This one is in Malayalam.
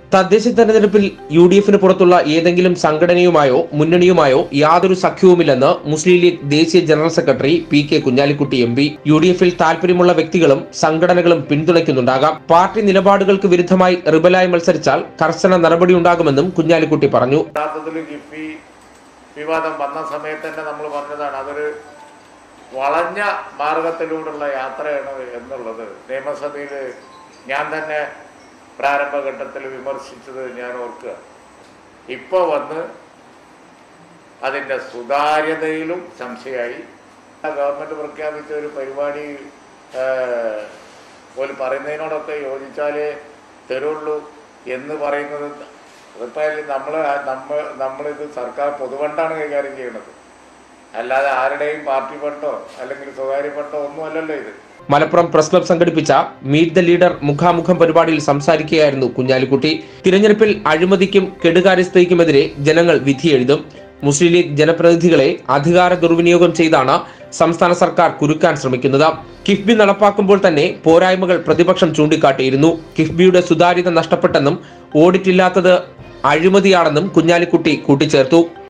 തദ്ദേശ തെരഞ്ഞെടുപ്പിൽ യു ഡി എഫിന് പുറത്തുള്ള ഏതെങ്കിലും സംഘടനയുമായോ മുന്നണിയുമായോ യാതൊരു സഖ്യവുമില്ലെന്ന് മുസ്ലിം ലീഗ് ദേശീയ general secretary P K Kunhalikutty M P യു ഡി എഫിൽ താൽപര്യമുള്ള വ്യക്തികളും സംഘടനകളും പിന്തുണയ്ക്കുന്നുണ്ടാകാം പാർട്ടി നിലപാടുകൾക്ക് വിരുദ്ധമായി റിബലായി മത്സരിച്ചാൽ കർശന നടപടിയുണ്ടാകുമെന്നും കുഞ്ഞാലിക്കുട്ടി പറഞ്ഞു യഥാർത്ഥത്തിൽ കിഫി വിവാദം വന്ന സമയത്ത് തന്നെ നമ്മൾ പറഞ്ഞതാണ് അതൊരു വളഞ്ഞ മാർഗത്തിലൂടെയുള്ള യാത്രയാണ് എന്നുള്ളത് നിയമസഭയിൽ ഞാൻ തന്നെ പ്രാരംഭഘട്ടത്തിൽ വിമർശിച്ചത് ഞാൻ ഓർക്കുക ഇപ്പോൾ വന്ന് അതിൻ്റെ സുതാര്യതയിലും സംശയമായി ഗവൺമെൻറ് പ്രഖ്യാപിച്ച ഒരു പരിപാടി പോലും പറയുന്നതിനോടൊക്കെ യോജിച്ചാലേ തരുള്ളൂ എന്ന് പറയുന്നത് ഇപ്പം നമ്മൾ നമ്മൾ നമ്മളിത് സർക്കാർ പൊതുവണ്ടാണ് കൈകാര്യം ചെയ്യുന്നത് അല്ലാതെ ആരുടെയും പാർട്ടി ഫണ്ടോ അല്ലെങ്കിൽ സ്വകാര്യ ഫണ്ടോ ഒന്നുമല്ലല്ലോ ഇത് മലപ്പുറം പ്രസ് ക്ലബ് സംഘടിപ്പിച്ച മീറ്റ് ദ ലീഡർ മുഖാമുഖം പരിപാടിയിൽ സംസാരിക്കുകയായിരുന്നു കുഞ്ഞാലിക്കുട്ടി തിരഞ്ഞെടുപ്പിൽ അഴിമതിക്കും കെടുകാര്യസ്ഥതയ്ക്കുമെതിരെ ജനങ്ങൾ വിധിയെഴുതും മുസ്ലിം ലീഗ് ജനപ്രതിനിധികളെ അധികാര ദുർവിനിയോഗം ചെയ്താണ് സംസ്ഥാന സർക്കാർ കുരുക്കാൻ ശ്രമിക്കുന്നത് കിഫ്ബി നടപ്പാക്കുമ്പോൾ തന്നെ പോരായ്മകൾ പ്രതിപക്ഷം ചൂണ്ടിക്കാട്ടിയിരുന്നു കിഫ്ബിയുടെ സുതാര്യത നഷ്ടപ്പെട്ടെന്നും ഓഡിറ്റ് ഇല്ലാത്തത് അഴിമതിയാണെന്നും കുഞ്ഞാലിക്കുട്ടി കൂട്ടിച്ചേർത്തു